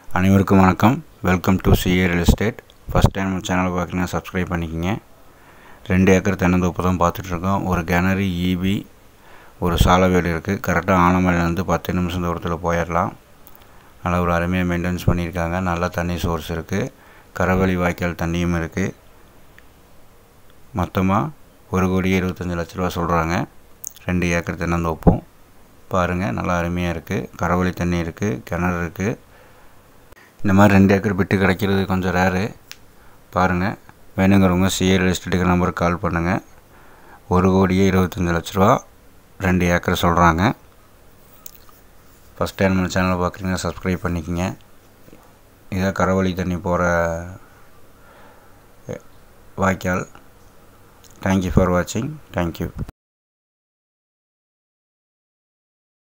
அனைவருக்கும் வணக்கம் welcome to CA real estate first time நம்ம சேனலை பார்க்குறீங்கன்னா சப்ஸ்கிரைப் பண்ணிக்கோங்க ரெண்டு ஏக்கர் தென்னந்தோப்பு தான் பார்த்துட்ருக்கோம் ஒரு கிணறு ஈபி ஒரு சாலை வீடு இருக்குது கரெக்டாக ஆனமலையிலேருந்து பத்து நிமிஷம் தூரத்தில் போயிடலாம் நல்லா ஒரு அருமையாக மெயின்டெனன்ஸ் பண்ணியிருக்காங்க நல்ல தண்ணி சோர்ஸ் இருக்குது கரவழி வாய்க்கால் தண்ணியும் இருக்குது மொத்தமாக ஒரு கோடி இருபத்தஞ்சி லட்ச ரூபா சொல்கிறாங்க ரெண்டு ஏக்கர் தென்னந்தோப்பும் பாருங்கள் நல்லா அருமையாக இருக்குது கரவழி தண்ணி இருக்குது கிணறு இருக்குது இந்த மாதிரி ரெண்டு ஏக்கர் விட்டு கிடைக்கிறது கொஞ்சம் ரேரு பாருங்கள் வேணுங்கிறவங்க சிஏ ரியல் எஸ்டேட்டுக்கு நம்பருக்கு கால் பண்ணுங்கள் ஒரு கோடியே இருபத்தஞ்சி லட்ச ரூபா ரெண்டு ஏக்கர் சொல்கிறாங்க ஃபஸ்ட் டைம் நம்ம சேனலை பார்க்குறீங்கன்னா சப்ஸ்கிரைப் பண்ணிக்கோங்க இதான் கரவழி தண்ணி போகிற வாய்க்கால் தேங்க்யூ ஃபார் வாட்சிங் தேங்க்யூ